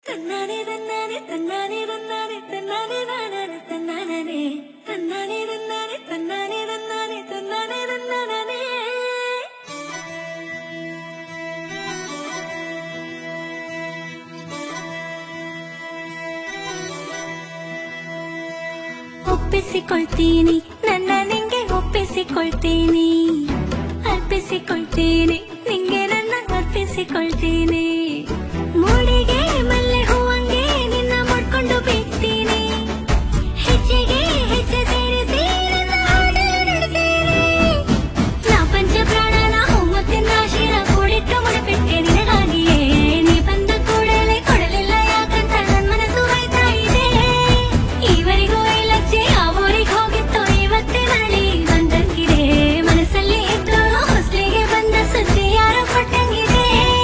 തന്നാനെ തന്നാനെ തന്നാനെ തന്നാനെ തന്നാനെ നാനാനെ തന്നാനെ തന്നാനെ തന്നാനെ തന്നാനെ തന്നാനെ തന്നാനെ തന്നാനെ ಒಪ್ಪಿಸಿಕೊಳ್ತೀನಿ ನನ್ನ ನಿಂಗೆ ಒಪ್ಪಿಸಿಕೊಳ್ತೀನಿ ಅರ್ಪಿಸಿಕೊಳ್ತೀನಿ ನಿಂಗೆ ನನ್ನ ಅರ್ಪಿಸಿಕೊಳ್ತೀನಿ ಮೂಡಿಗೆ ಮಲ್ಲೆ ಹೂವಂಗೆ ನಿನ್ನ ಮಾಡ್ಕೊಂಡು ಬಿಡ್ತೀನಿ ಹೆಜ್ಜೆಗೆ ಹೆಜ್ಜೆ ಸೇರಿಸಿ ನನ್ನ ಹಾಡು ನುಡಿತೀನಿ ನಾ ಪಂಚ ಪ್ರಾಣನ ಹೂವತ್ತಿನ ಶಿರ ಕೂಡಿಟ್ಟು ಮುಡಿಬಿಟ್ಟೆ ನಿನಗಾಗಿಯೇ ನೀ ಬಂದ ಕೂಡಲೇ ಕೊಡಲಿಲ್ಲ ಯಾಕಂತ ನನ್ ಮನಸ್ಸು ಹೋಯ್ತಾ ಇದೆ ಈವರೆಗೂ ಈ ಲಜ್ಜೆ ಅವರಿಗೆ ಹೋಗಿತ್ತು ಇವತ್ತೇ ಮರಳಿ ಬಂದಂಗಿದೆ ಮನಸ್ಸಲ್ಲಿ ಇದ್ದು ಹೊಸ್ಲಿಗೆ ಬಂದ ಸುದ್ದಿ ಯಾರೋ ಕೊಟ್ಟಂಗಿದೆ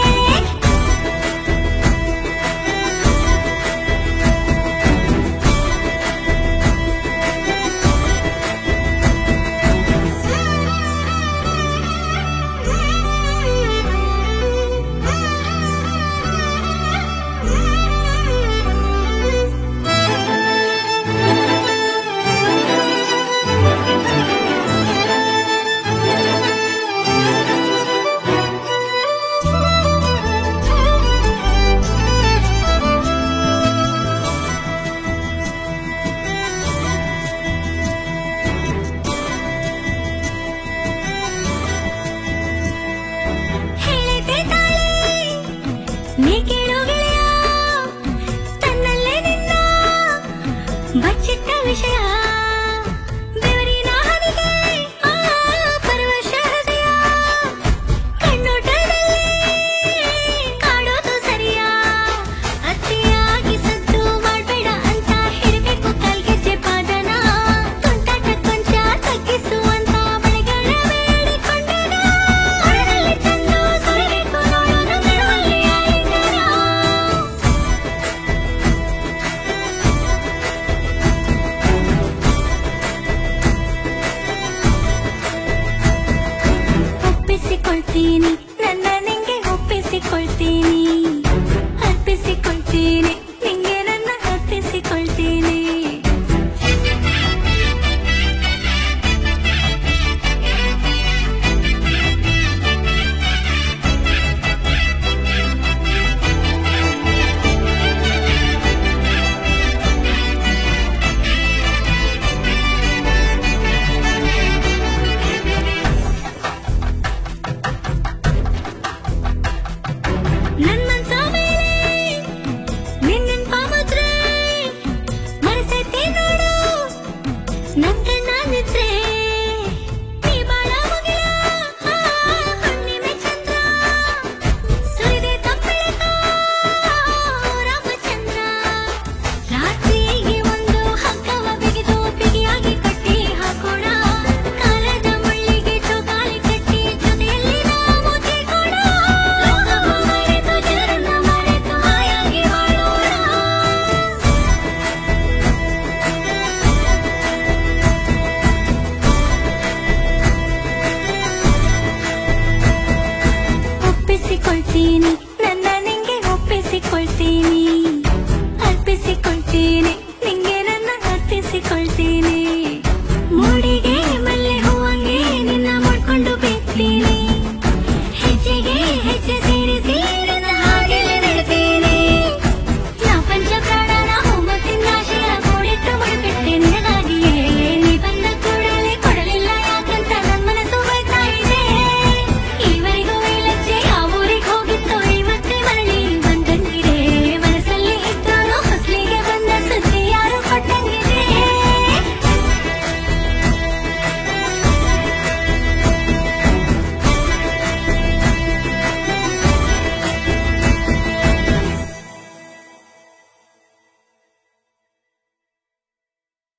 ಹೇಳಿದೆ ತಾಳೆ ನೀ ಕೇಳೋ ಗೆಳೆಯ ತನ್ನಲ್ಲೇ ನಿನ್ನ ಬಚ್ಚಿಟ್ಟ ವಿಷಯ ಬೆವರಿನ ಹನಿಗೆ ಆ ಪರವಶ ಹೃದಯ ಕಣ್ಣೋಟದಲ್ಲಿ ಕಾಡೋದು ಸರಿಯಾ ಅತಿಯಾಗಿ ಸದ್ದು ಮಾಡ್ಬೇಡ ಅಂತ ಹಿಡಬೇಕು ಕಲ್ಗೆಜ್ಜೆ ಪಾದನ ತುಂಟಾಟ ಕೊಂಚ ತಗ್ಗಿಸುವಂತ ಬಳೆಗಳ ಬೇಡಿಕೊಂಡನ ಹೊರದಲ್ಲಿ ತಂದು ಸುರಿಬೇಕು ನೋಡೋಣ ಬಿಡುವಲ್ಲಿ ಯಾರಿಗಾರ ಒಪ್ಪಿಸಿಕೊಳ್ತೀನಿ ನನ್ನ ನಿಂಗೆ ಒಪ್ಪಿಸಿಕೊಳ್ತೀನಿ